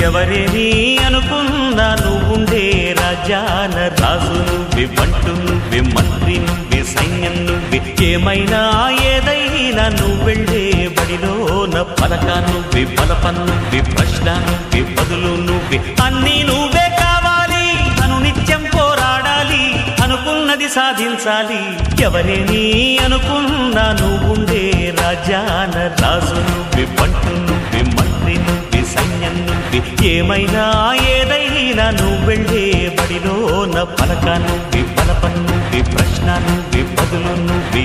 ఎవరేని అనుకున్నా నువ్వుండే రాజాన రాజు నువ్వే బంటు నువ్వే మంత్రి నువ్వే సైన్యం నువ్వే ఏమైనా ఏదైనా నువ్వు వెళ్ళే బడిలోన పలక నువ్వే బలపన్ నువ్వే ప్రశ్న నువ్వే బదులు నువ్వే అన్నీ నువ్వే కావాలి అను నిత్యం పోరాడాలి అనుకున్నది సాధించాలి ఎవరేని అనుకున్నా నువ్వుండే రాజాన రాజు నువ్వే బంటు నువ్వే మంత్రి నువ్వే సైన్యం నువ్వే ఏమైనా ఏదైనా నువ్వు వెళ్ళే బడిలోన పలక నువ్వే బలపన్ నువ్వే ప్రశ్న నువ్వే బదులు నువ్వే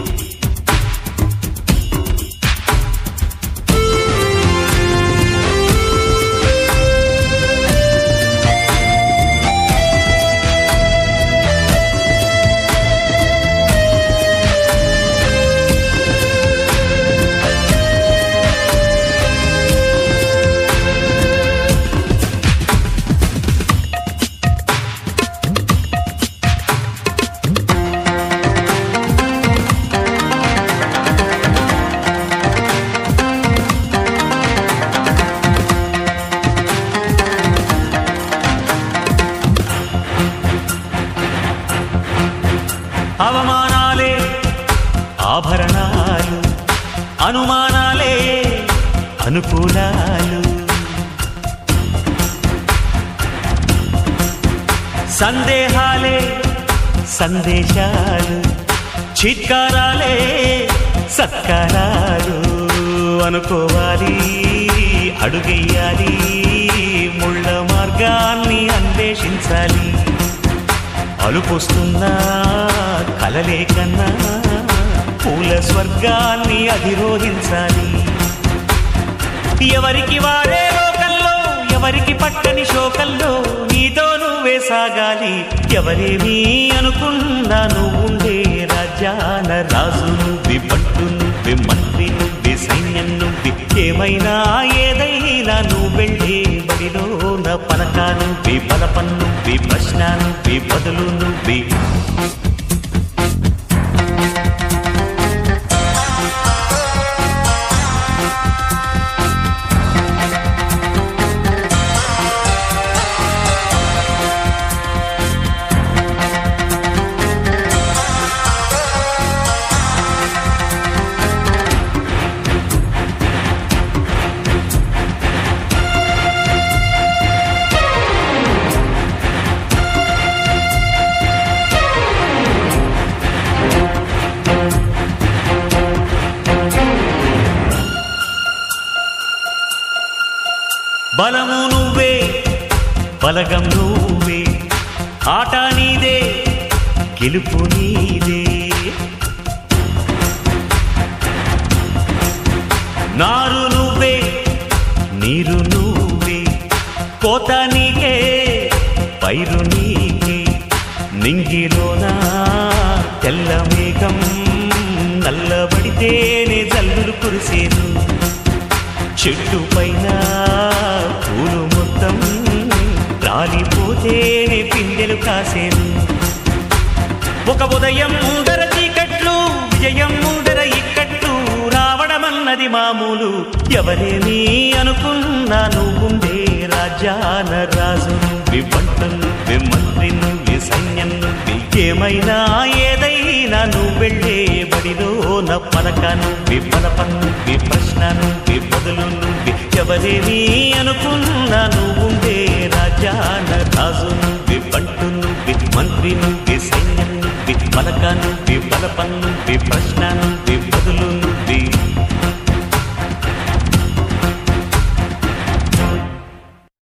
అవమానాలే ఆభరణాలు అనుమానాలే అనుకూలాలు సందేహాలే సందేశాలు చిత్కారాలే సత్కారాలు అనుకోవాలి అడుగెయ్యాలి ముళ్ళ మార్గాన్ని అన్వేషించాలి అలుపొస్తున్నా కలలే కన్నా పూల స్వర్గాన్ని అధిరోహించాలి ఎవరికి వారే లోకంలో ఎవరికి పట్టని శోకంలో నీతో నువ్వే సాగాలి ఎవరేమీ అనుకున్నా నువ్వుండే రాజ్యాన రాజు నువ్వే పట్టు నువ్వే మంత్రి నువ్వే సైన్యం నువ్వే ఏమైనా ఏదైనా నువ్వు వెళ్ళే బడిలో నా పలక నువ్వే బలపన్ నువ్వే ప్రశ్న నువ్వే బదులు నువ్వే బలము నువ్వే బలగం నువ్వే ఆట నీదే గెలుపు నీదే నారు నువ్వే నీరు నువ్వే కోత నీకే పైరు నీకే నింగిలోన తెల్ల మేఘం నల్లబడితేనే జల్లులు కురిసేను చెట్టు పైన పూలు మొత్తం రాలిపోతేనే పిందెలు కాసేను ఒక ఉదయం ముందర చీకట్లు విజయం ముందర ఇక్కట్లు రావడమన్నది మామూలు ఎవరేమీ అనుకున్నా నువ్వుండే రాజాన రాజు నువ్వే పంట నువ్వే మంత్రి నువ్వే సైన్యం నువ్వే ఏమైనా ఏదైనా నువ్వు వెళ్ళే బడిలో నా పలక నువ్వే బలపన్ నువ్వే ప్రశ్న నువ్వే బదులు నువ్వే ఎవరేమీ అనుకున్నా నువ్వుండే రాజాన రాజు నువ్వే పంటు నువ్వే మంత్రి నువ్వే సైన్యం నువ్వే పలక నువ్వే బలపన్ నువ్వే ప్రశ్న నువ్వే బదులు నువ్వే